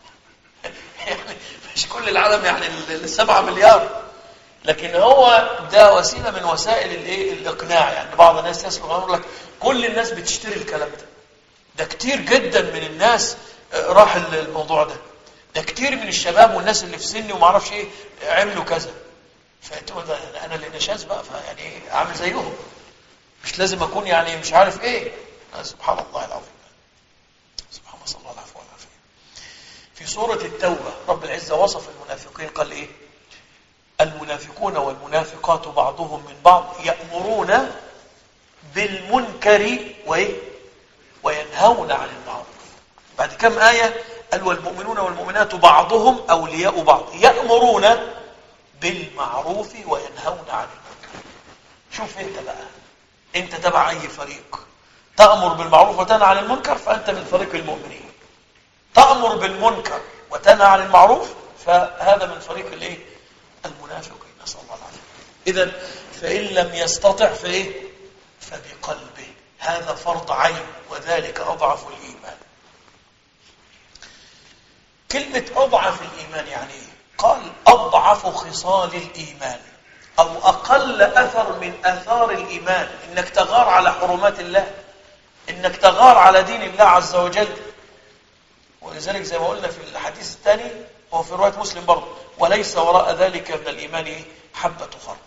Speaker 1: يعني مش كل العالم يعني السبعة مليار لكن هو ده وسيلة من وسائل الايه الإقناع يعني بعض الناس يسمع يقول لك كل الناس بتشتري الكلام ده ده كتير جدا من الناس راح الموضوع ده ده كتير من الشباب والناس اللي في سني وما اعرفش ايه عملوا كذا فتقول ده انا اللي نشاز بقى فيعني ايه اعمل زيهم مش لازم اكون يعني مش عارف ايه سبحان الله العظيم سبحان الله صلى الله عليه وسلم في سورة التوبة رب العزة وصف المنافقين قال ايه المنافقون والمنافقات بعضهم من بعض يأمرون بالمنكر وايه وينهون عن المعروف بعد كم آية قال والمؤمنون والمؤمنات بعضهم أولياء بعض يأمرون بالمعروف وينهون عن المنكر شوف انت بقى انت تبع اي فريق تأمر بالمعروف وتنهى عن المنكر فأنت من فريق المؤمنين تأمر بالمنكر وتنهى عن المعروف فهذا من فريق الايه المنافقين نسأل الله العافية إذا فإن لم يستطع فإيه فبقلبه هذا فرض عين وذلك أضعف الإيمان كلمة أضعف الإيمان يعني إيه؟ قال أضعف خصال الإيمان أو أقل أثر من أثار الإيمان إنك تغار على حرمات الله إنك تغار على دين الله عز وجل ولذلك زي ما قلنا في الحديث الثاني هو في رواية مسلم برضه وليس وراء ذلك من الإيمان حبة خردل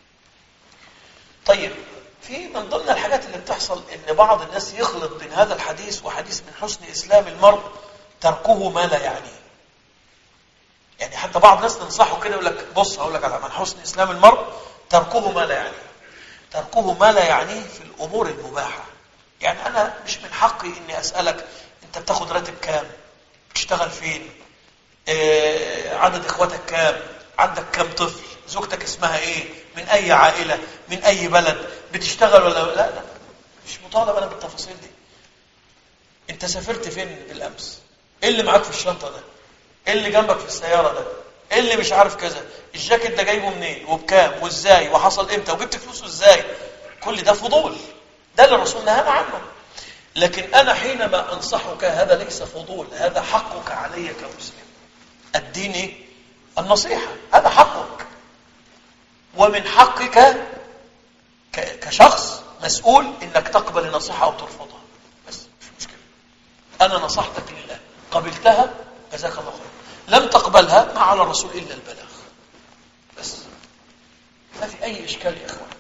Speaker 1: طيب في من ضمن الحاجات اللي بتحصل ان بعض الناس يخلط بين هذا الحديث وحديث من حسن اسلام المرء تركه ما لا يعنيه يعني حتى بعض الناس تنصحه كده يقول لك بص هقول لك على من حسن اسلام المرء تركه ما لا يعنيه تركه ما لا يعنيه في الامور المباحه يعني انا مش من حقي اني اسالك انت بتاخد راتب كام بتشتغل فين آه عدد اخواتك كام عندك كام طفل زوجتك اسمها ايه من اي عائله من اي بلد بتشتغل ولا لا لا مش مطالب انا بالتفاصيل دي انت سافرت فين بالامس ايه اللي معاك في الشنطه ده ايه اللي جنبك في السياره ده ايه اللي مش عارف كذا الجاكيت ده جايبه منين وبكام وازاي وحصل امتى وجبت فلوسه ازاي كل ده فضول ده اللي الرسول نهانا عنه لكن انا حينما انصحك هذا ليس فضول هذا حقك علي كمسلم الدين ايه النصيحه هذا حقك ومن حقك كشخص مسؤول انك تقبل النصيحه او ترفضها بس مش مشكله انا نصحتك لله قبلتها جزاك الله خير لم تقبلها ما على الرسول الا البلاغ بس ما في اي اشكال يا اخوان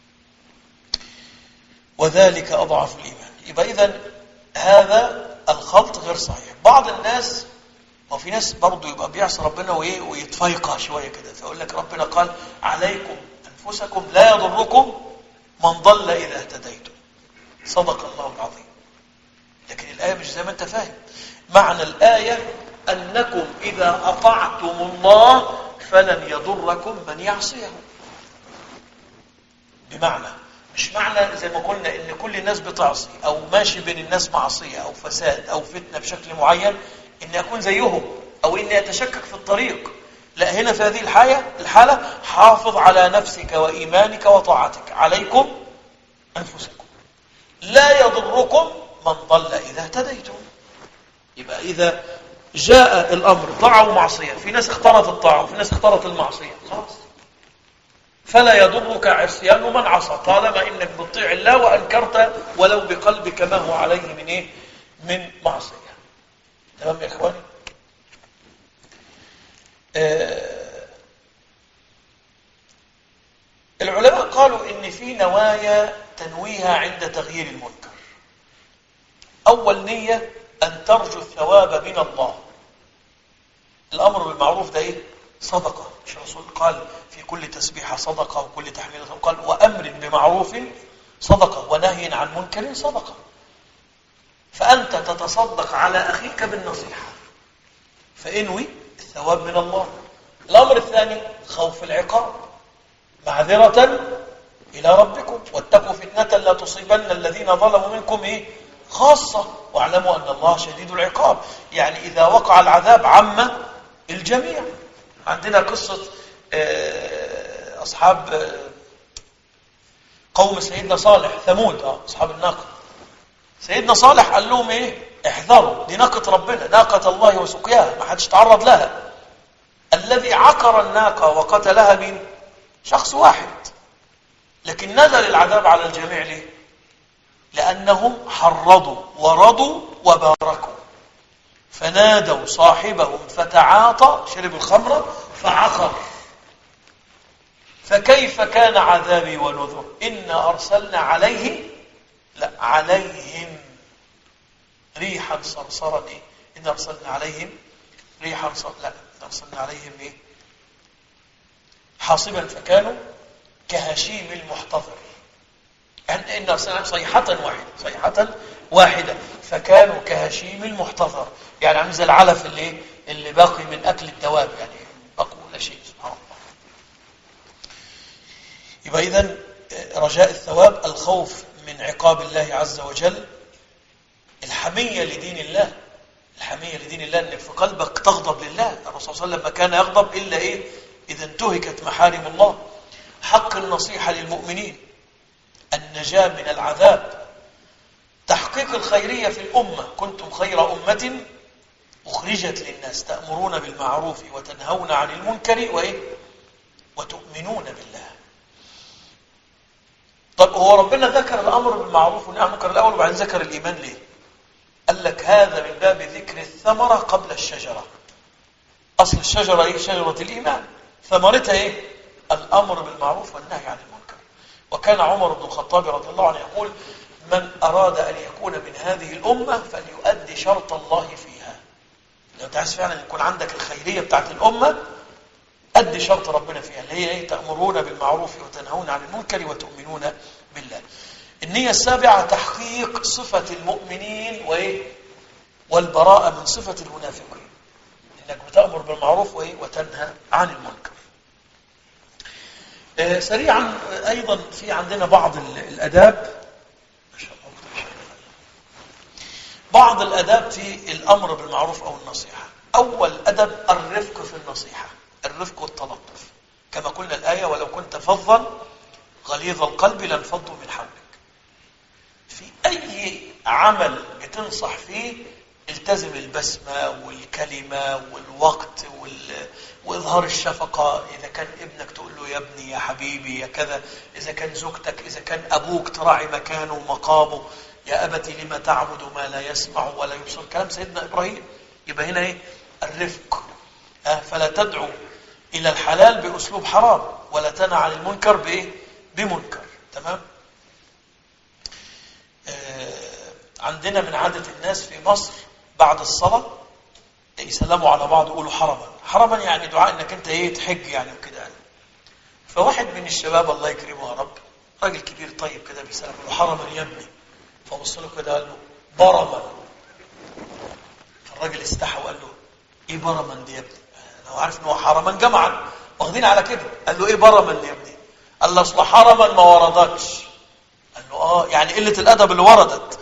Speaker 1: وذلك اضعف الايمان يبقى اذا هذا الخلط غير صحيح بعض الناس وفي ناس برضه يبقى بيعصي ربنا وايه ويتفيقع شويه كده فيقول لك ربنا قال عليكم انفسكم لا يضركم من ضل اذا اهتديتم صدق الله العظيم لكن الايه مش زي ما انت فاهم معنى الايه انكم اذا اطعتم الله فلن يضركم من يعصيه بمعنى مش معنى زي ما قلنا ان كل الناس بتعصي او ماشي بين الناس معصيه او فساد او فتنه بشكل معين اني اكون زيهم او اني اتشكك في الطريق لا هنا في هذه الحالة الحالة حافظ على نفسك وإيمانك وطاعتك عليكم أنفسكم لا يضركم من ضل إذا اهتديتم يبقى إذا جاء الأمر طاعة ومعصية في ناس اختارت الطاعة وفي ناس اختارت المعصية خلاص فلا يضرك عصيان من عصى طالما انك بتطيع الله وانكرت ولو بقلبك ما هو عليه من ايه من معصيه تمام يا اخواني آه العلماء قالوا ان في نوايا تنويها عند تغيير المنكر اول نيه ان ترجو الثواب من الله الامر بالمعروف ده ايه صدقه مش الرسول قال في كل تسبيحه صدقه وكل تحميله قال وامر بمعروف صدقه ونهي عن منكر صدقه فانت تتصدق على اخيك بالنصيحه فانوي الثواب من الله الأمر الثاني خوف العقاب معذرة إلى ربكم واتقوا فتنة لا تصيبن الذين ظلموا منكم إيه؟ خاصة واعلموا أن الله شديد العقاب يعني إذا وقع العذاب عم الجميع عندنا قصة أصحاب قوم سيدنا صالح ثمود أصحاب الناقة سيدنا صالح قال لهم إيه احذروا دي ناقة ربنا ناقة الله وسقياها ما حدش تعرض لها الذي عقر الناقة وقتلها من شخص واحد لكن نزل العذاب على الجميع ليه لأنهم حرضوا ورضوا وباركوا فنادوا صاحبهم فتعاطى شرب الخمر فعقر فكيف كان عذابي ونذر إنا أرسلنا عليه لا عليهم ريحا صرصرا إيه؟ إن أرسلنا عليهم ريحا صرصرا لا إن أرسلنا عليهم إيه حاصبا فكانوا كهشيم المحتضر يعني إن أرسلنا عليهم صيحة واحدة صيحة واحدة فكانوا كهشيم المحتضر يعني عامل زي العلف اللي اللي باقي من أكل الدواب يعني بقوا ولا شيء سبحان الله يبقى إذن رجاء الثواب الخوف من عقاب الله عز وجل الحمية لدين الله الحمية لدين الله انك في قلبك تغضب لله الرسول صلى الله عليه وسلم ما كان يغضب الا ايه اذا انتهكت محارم الله حق النصيحة للمؤمنين النجاة من العذاب تحقيق الخيرية في الأمة كنتم خير أمة أخرجت للناس تأمرون بالمعروف وتنهون عن المنكر وإيه؟ وتؤمنون بالله طب هو ربنا ذكر الأمر بالمعروف والنهي عن المنكر الأول وبعدين ذكر الإيمان ليه؟ قال لك هذا من باب ذكر الثمرة قبل الشجرة أصل الشجرة إيه؟ شجرة الإيمان ثمرتها إيه؟ الأمر بالمعروف والنهي عن المنكر وكان عمر بن الخطاب رضي الله عنه يقول من أراد أن يكون من هذه الأمة فليؤدي شرط الله فيها لو انت عايز فعلا يكون عندك الخيرية بتاعت الأمة أدي شرط ربنا فيها اللي هي إيه تأمرون بالمعروف وتنهون عن المنكر وتؤمنون بالله النية السابعة تحقيق صفة المؤمنين وإيه والبراءة من صفة المنافقين إنك بتأمر بالمعروف وإيه وتنهى عن المنكر آه سريعا أيضا في عندنا بعض الأداب بعض الأداب في الأمر بالمعروف أو النصيحة أول أدب الرفق في النصيحة الرفق والتلطف كما قلنا الآية ولو كنت فظا غليظ القلب لانفضوا من حولك في أي عمل بتنصح فيه التزم البسمة والكلمة والوقت وال... وإظهار الشفقة إذا كان ابنك تقول له يا ابني يا حبيبي يا كذا إذا كان زوجتك إذا كان أبوك تراعي مكانه ومقامه يا أبت لما تعبد ما لا يسمع ولا يبصر كلام سيدنا إبراهيم يبقى هنا إيه الرفق أه فلا تدعو إلى الحلال بأسلوب حرام ولا تنع عن المنكر بإيه بمنكر تمام آه عندنا من عادة الناس في مصر بعد الصلاة يسلموا على بعض يقولوا حرما حرما يعني دعاء انك انت ايه تحج يعني وكده يعني فواحد من الشباب الله يكرمه يا رب راجل كبير طيب كده بيسلم له حرما يا ابني فبص له كده قال له برما فالراجل استحى وقال له ايه برما دي يا ابني لو عارف ان هو حرما جمعا واخدين على كده قال له ايه برما دي يا ابني قال له اصل حرما ما وردكش قال له اه يعني قله الادب اللي وردت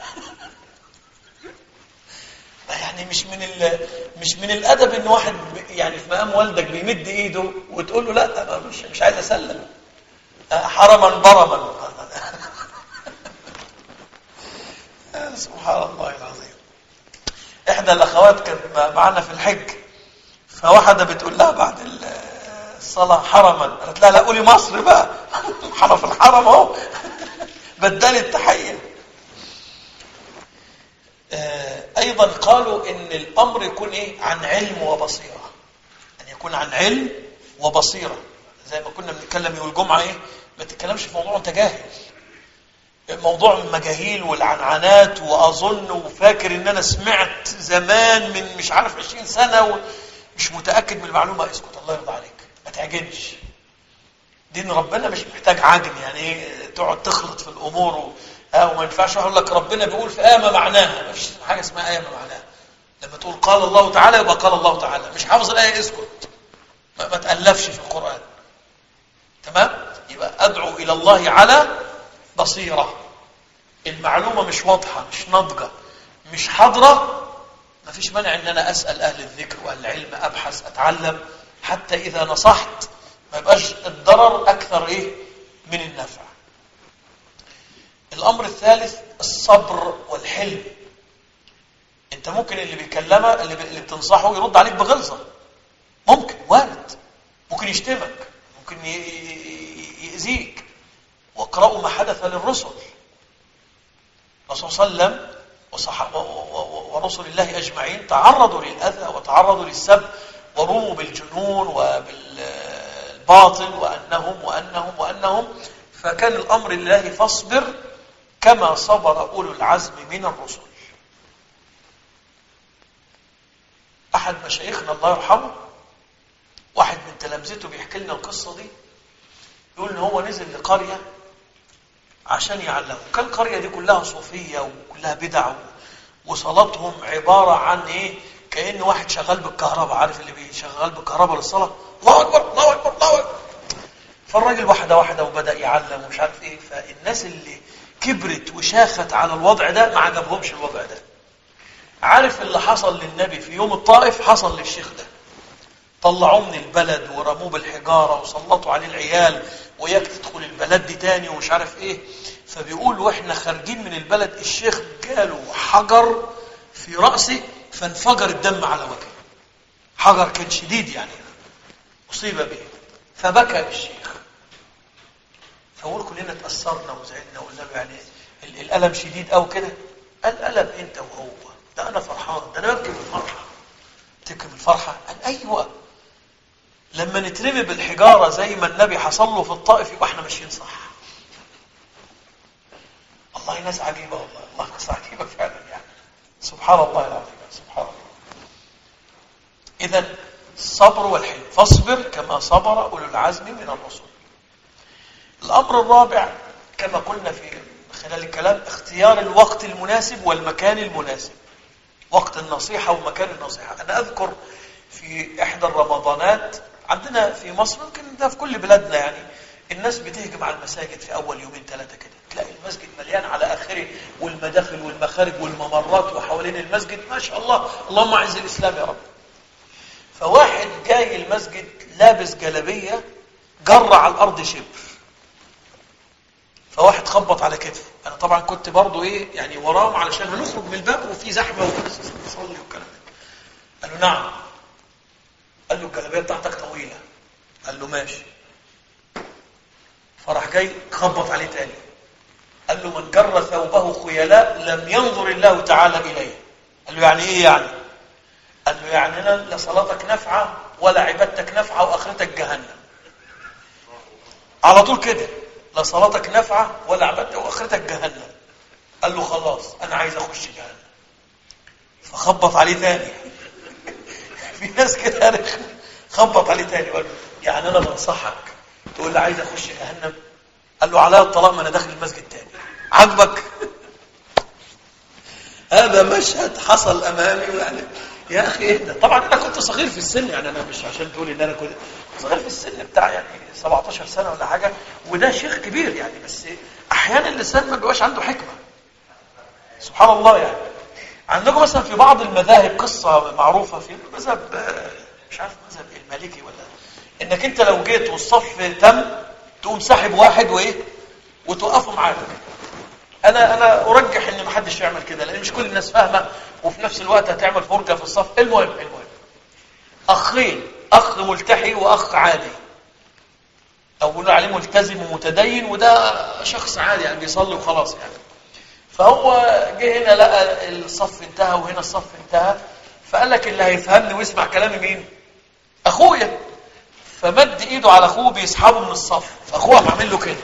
Speaker 1: يعني مش من مش من الادب ان واحد يعني في مقام والدك بيمد ايده وتقول له لا مش مش عايز اسلم حرما برما سبحان الله العظيم احدى الاخوات كانت معنا في الحج فواحده بتقول لها بعد الصلاه حرما قالت لها لا قولي مصر بقى حرف الحرم اهو بدلي التحيه ايضا قالوا ان الامر يكون ايه عن علم وبصيره ان يكون عن علم وبصيره زي ما كنا بنتكلم يوم الجمعه ايه ما تتكلمش في موضوع انت جاهل موضوع المجاهيل والعنعنات واظن وفاكر ان انا سمعت زمان من مش عارف 20 سنه ومش متاكد من المعلومه اسكت الله يرضى عليك ما تعجنش دين ربنا مش محتاج عجن يعني ايه تقعد تخلط في الامور و... ها وما ينفعش اقول لك ربنا بيقول في ايه ما معناها ما فيش حاجه اسمها ايه ما معناها لما تقول قال الله تعالى يبقى قال الله تعالى مش حافظ الايه اسكت ما, ما تالفش في القران تمام يبقى ادعو الى الله على بصيره المعلومه مش واضحه مش ناضجه مش حاضره ما فيش مانع ان انا اسال اهل الذكر واهل العلم ابحث اتعلم حتى اذا نصحت ما يبقاش الضرر اكثر ايه من النفع الامر الثالث الصبر والحلم انت ممكن اللي بيكلمه اللي, اللي بتنصحه يرد عليك بغلظه ممكن وارد ممكن يشتمك ممكن يأذيك واقرأوا ما حدث للرسل الرسول صلى الله عليه وسلم ورسل الله أجمعين تعرضوا للأذى وتعرضوا للسب ورموا بالجنون وبالباطل وأنهم وأنهم وأنهم فكان الأمر لله فاصبر كما صبر أولو العزم من الرسل أحد مشايخنا الله يرحمه واحد من تلامذته بيحكي لنا القصة دي يقول إن هو نزل لقرية عشان يعلموا كان القرية دي كلها صوفية وكلها بدع وصلاتهم عبارة عن إيه كأن واحد شغال بالكهرباء عارف اللي بيشغل بالكهرباء للصلاة الله أكبر الله أكبر الله أكبر فالراجل واحدة واحدة وبدأ يعلم ومش عارف إيه فالناس اللي كبرت وشاخت على الوضع ده ما عجبهمش الوضع ده عارف اللي حصل للنبي في يوم الطائف حصل للشيخ ده طلعوه من البلد ورموه بالحجارة وسلطوا عليه العيال وياك تدخل البلد دي تاني ومش عارف ايه فبيقول واحنا خارجين من البلد الشيخ جاله حجر في رأسه فانفجر الدم على وجهه حجر كان شديد يعني أصيب به فبكى الشيخ فقول كلنا تأثرنا وزعلنا وقلنا له يعني الألم شديد أو كده قال ألم أنت وهو ده أنا فرحان ده أنا ببكي من الفرحة تبكي من الفرحة قال أيوة لما نترمي بالحجارة زي ما النبي حصل له في الطائف يبقى احنا ماشيين صح الله ناس عجيبة والله الله ناس عجيبة فعلا يعني سبحان الله العظيم سبحان الله إذا الصبر والحلم فاصبر كما صبر أولو العزم من الرسل الأمر الرابع كما قلنا في خلال الكلام اختيار الوقت المناسب والمكان المناسب وقت النصيحة ومكان النصيحة أنا أذكر في إحدى الرمضانات عندنا في مصر يمكن ده في كل بلادنا يعني الناس بتهجم على المساجد في أول يومين ثلاثة كده تلاقي المسجد مليان على آخره والمداخل والمخارج والممرات وحوالين المسجد ما شاء الله اللهم أعز الإسلام يا رب فواحد جاي المسجد لابس جلبية جر على الأرض شبر فواحد خبط على كتفه أنا طبعا كنت برضو إيه يعني وراهم علشان هنخرج من الباب وفي زحمة وناس بتصلي والكلام ده قال له نعم قال له الجلابيه بتاعتك طويله قال له ماشي فراح جاي خبط عليه تاني قال له من جر ثوبه خيلاء لم ينظر الله تعالى اليه قال له يعني ايه يعني قال له يعني انا لا صلاتك نافعه ولا عبادتك نافعه واخرتك جهنم على طول كده لا صلاتك نافعه ولا عبادتك واخرتك جهنم قال له خلاص انا عايز اخش جهنم فخبط عليه تاني في ناس كده رخم خبط عليه تاني قال يعني انا بنصحك تقول لي عايز اخش جهنم قال له عليا الطلاق ما انا داخل المسجد تاني عجبك هذا مشهد حصل امامي يعني يا اخي ايه ده طبعا انا كنت صغير في السن يعني انا مش عشان تقول ان انا كنت صغير في السن بتاع يعني 17 سنه ولا حاجه وده شيخ كبير يعني بس احيانا اللسان ما بيبقاش عنده حكمه سبحان الله يعني عندكم مثلا في بعض المذاهب قصة معروفة في مذهب مش عارف مذهب المالكي ولا انك انت لو جيت والصف تم تقوم ساحب واحد وايه وتوقفه معاك انا انا ارجح ان ما حدش يعمل كده لان مش كل الناس فاهمه وفي نفس الوقت هتعمل فرجه في الصف المهم المهم اخين اخ ملتحي واخ عادي او بنقول عليه ملتزم ومتدين وده شخص عادي يعني بيصلي وخلاص يعني فهو جه هنا لقى الصف انتهى وهنا الصف انتهى فقال لك اللي هيفهمني ويسمع كلامي مين اخويا فمد ايده على اخوه بيسحبه من الصف فاخوه قام عامل له كده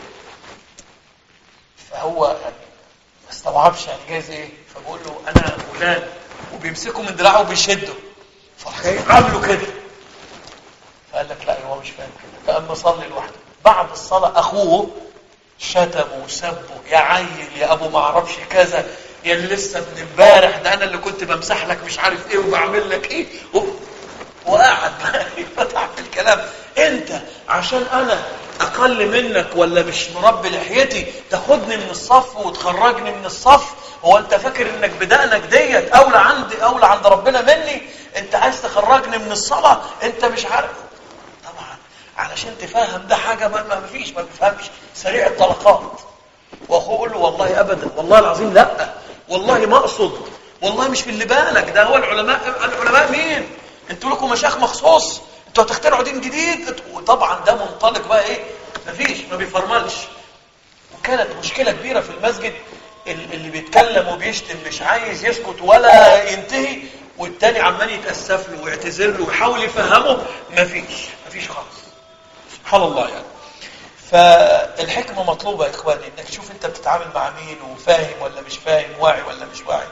Speaker 1: فهو ما استوعبش يعني جايز ايه فبقول له انا فلان وبيمسكه من دراعه وبيشده فراح جاي عامله كده فقال لك لا هو مش فاهم كده فقام مصلي لوحده بعد الصلاه اخوه شتمه وسبه يا عيل يا ابو ما اعرفش كذا يا اللي لسه من امبارح ده انا اللي كنت بمسح لك مش عارف ايه وبعمل لك ايه و... وقعد فتح في الكلام انت عشان انا اقل منك ولا مش مربي لحيتي تاخدني من الصف وتخرجني من الصف هو انت فاكر انك بدقنك ديت اولى عندي اولى عند ربنا مني انت عايز تخرجني من الصلاه انت مش عارف طبعا علشان تفهم ده حاجه ما, ما فيش ما بيفهمش سريع الطلقات واخوه يقول له والله ابدا والله العظيم لا والله ما اقصد والله مش في اللي بالك ده هو العلماء العلماء مين انتوا لكم مشايخ مخصوص انتوا هتخترعوا دين جديد وطبعا ده منطلق بقى ايه مفيش ما بيفرملش وكانت مشكله كبيره في المسجد اللي بيتكلم وبيشتم مش عايز يسكت ولا ينتهي والتاني عمال يتاسف له ويعتذر له ويحاول يفهمه مفيش مفيش خالص سبحان الله يعني فالحكمة مطلوبة يا إخواني إنك تشوف أنت بتتعامل مع مين وفاهم ولا مش فاهم واعي ولا مش واعي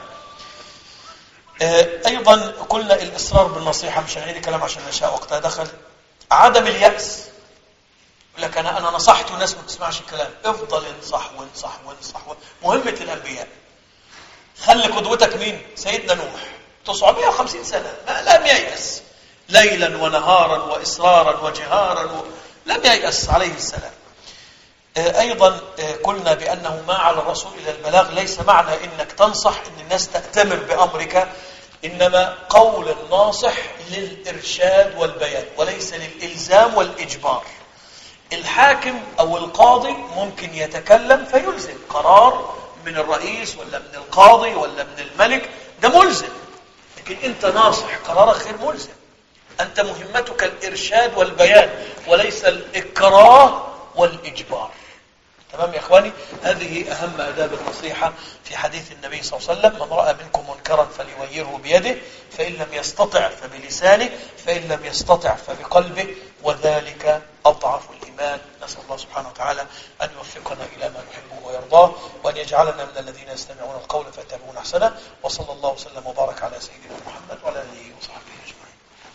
Speaker 1: أيضا قلنا الإصرار بالنصيحة مش هنعيد الكلام عشان نشاء وقتها دخل عدم اليأس يقول لك أنا أنا نصحت والناس ما بتسمعش الكلام افضل انصح وانصح وانصح مهمة الأنبياء خلي قدوتك مين؟ سيدنا نوح 950 سنة ما لم ييأس ليلا ونهارا وإصرارا وجهارا و... لم ييأس عليه السلام أيضا قلنا بأنه ما على الرسول إلى البلاغ ليس معنى أنك تنصح أن الناس تأتمر بأمرك إنما قول الناصح للإرشاد والبيان وليس للإلزام والإجبار الحاكم أو القاضي ممكن يتكلم فيلزم قرار من الرئيس ولا من القاضي ولا من الملك ده ملزم لكن أنت ناصح قرارك غير ملزم أنت مهمتك الإرشاد والبيان وليس الإكراه والإجبار تمام يا إخواني هذه أهم أداب النصيحة في حديث النبي صلى الله عليه وسلم من رأى منكم منكرا فليغيره بيده فإن لم يستطع فبلسانه فإن لم يستطع فبقلبه وذلك أضعف الإيمان نسأل الله سبحانه وتعالى أن يوفقنا إلى ما يحبه ويرضاه وأن يجعلنا من الذين يستمعون القول فيتبعون أحسنه وصلى الله وسلم وبارك على سيدنا محمد وعلى آله وصحبه أجمعين